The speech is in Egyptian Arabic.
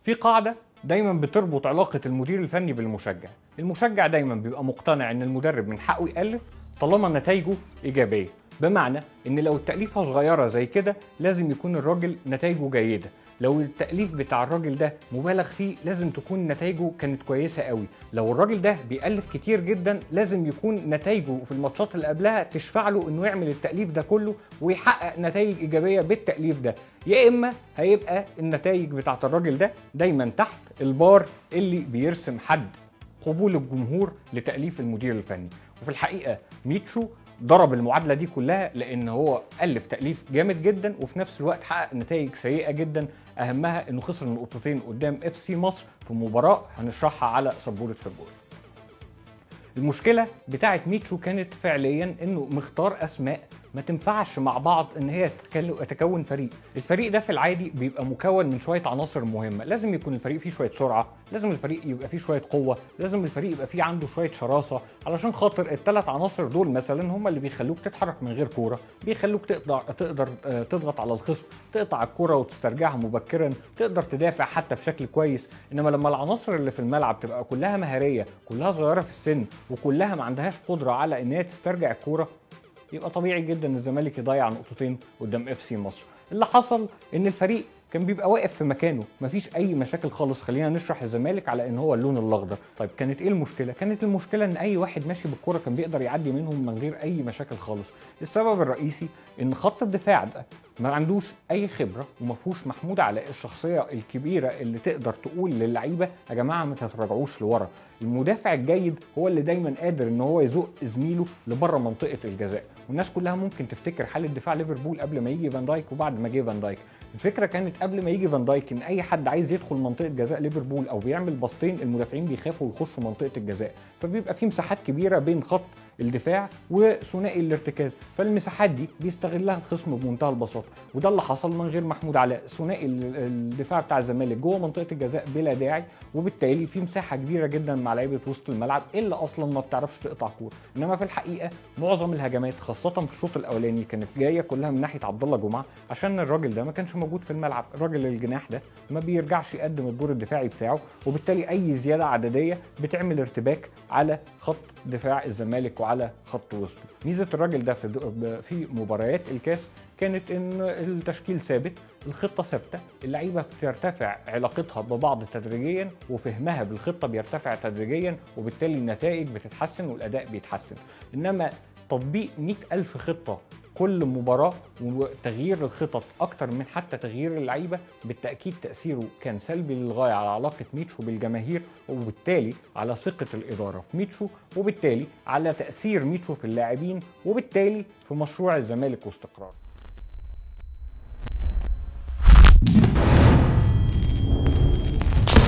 في قاعدة دايما بتربط علاقة المدير الفني بالمشجع المشجع دايما بيبقى مقتنع ان المدرب من حقه يألف طالما نتائجه إيجابية بمعنى ان لو التأليفة صغيرة زي كده لازم يكون الراجل نتائجه جيدة لو التأليف بتاع الراجل ده مبالغ فيه لازم تكون نتائجه كانت كويسة قوي لو الراجل ده بيألف كتير جدا لازم يكون نتائجه في الماتشات اللي قبلها تشفع له انه يعمل التأليف ده كله ويحقق نتائج إيجابية بالتأليف ده يا إما هيبقى النتائج بتاعت الراجل ده دايما تحت البار اللي بيرسم حد قبول الجمهور لتأليف المدير الفني وفي الحقيقة ميتشو ضرب المعادلة دي كلها لأن هو ألف تأليف جامد جدا وفي نفس الوقت حقق نتائج سيئة جدا أهمها إنه خسر نقطتين قدام اف سي مصر في مباراة هنشرحها على سبورة فوتبول. المشكلة بتاعت ميتشو كانت فعليا إنه مختار أسماء ما تنفعش مع بعض ان هي تكون فريق الفريق ده في العادي بيبقى مكون من شويه عناصر مهمه لازم يكون الفريق فيه شويه سرعه لازم الفريق يبقى فيه شويه قوه لازم الفريق يبقى فيه عنده شويه شراسه علشان خاطر الثلاث عناصر دول مثلا هم اللي بيخلوك تتحرك من غير كوره بيخلوك تقدر تقدر تضغط على الخصم تقطع الكوره وتسترجعها مبكرا تقدر تدافع حتى بشكل كويس انما لما العناصر اللي في الملعب تبقى كلها مهاريه كلها صغيره في السن وكلها ما عندهاش قدره على ان هي تسترجع الكوره يبقى طبيعي جدا ان الزمالك يضيع نقطتين قدام اف سي مصر اللي حصل ان الفريق كان بيبقى واقف في مكانه مفيش اي مشاكل خالص خلينا نشرح الزمالك على ان هو اللون الاخضر طيب كانت ايه المشكله كانت المشكله ان اي واحد ماشي بالكره كان بيقدر يعدي منهم من غير اي مشاكل خالص السبب الرئيسي ان خط الدفاع ده ما عندوش اي خبره وما فيهوش محمود علاء الشخصيه الكبيره اللي تقدر تقول للعيبه يا جماعه ما تتراجعوش لورا المدافع الجيد هو اللي دايما قادر ان هو يزق زميله لبره منطقه الجزاء والناس كلها ممكن تفتكر حاله دفاع ليفربول قبل ما يجي فان دايك وبعد ما جه فان دايك الفكره كانت قبل ما يجي فان دايك ان اي حد عايز يدخل منطقه جزاء ليفربول او بيعمل باصتين المدافعين بيخافوا يخشوا منطقه الجزاء فبيبقى في مساحات كبيره بين خط الدفاع وثنائي الارتكاز فالمساحات دي بيستغلها الخصم بمنتهى البساطه وده اللي حصل من غير محمود علاء ثنائي الدفاع بتاع الزمالك جوه منطقه الجزاء بلا داعي وبالتالي في مساحه كبيره جدا مع لعيبه وسط الملعب الا اصلا ما بتعرفش تقطع كوره انما في الحقيقه معظم الهجمات خاصه في الشوط الاولاني كانت جايه كلها من ناحيه عبد الله جمعه عشان الراجل ده ما كانش موجود في الملعب الراجل الجناح ده ما بيرجعش يقدم الدور الدفاعي بتاعه وبالتالي اي زياده عدديه بتعمل ارتباك على خط دفاع الزمالك وعلى خط وسطه ميزه الراجل ده في في مباريات الكاس كانت ان التشكيل ثابت الخطه ثابته اللعيبه بترتفع علاقتها ببعض تدريجيا وفهمها بالخطه بيرتفع تدريجيا وبالتالي النتائج بتتحسن والاداء بيتحسن انما تطبيق 100 ألف خطة كل مباراة وتغيير الخطط أكتر من حتى تغيير اللعيبة بالتأكيد تأثيره كان سلبي للغاية على علاقة ميتشو بالجماهير وبالتالي على ثقة الإدارة في ميتشو وبالتالي على تأثير ميتشو في اللاعبين وبالتالي في مشروع الزمالك واستقراره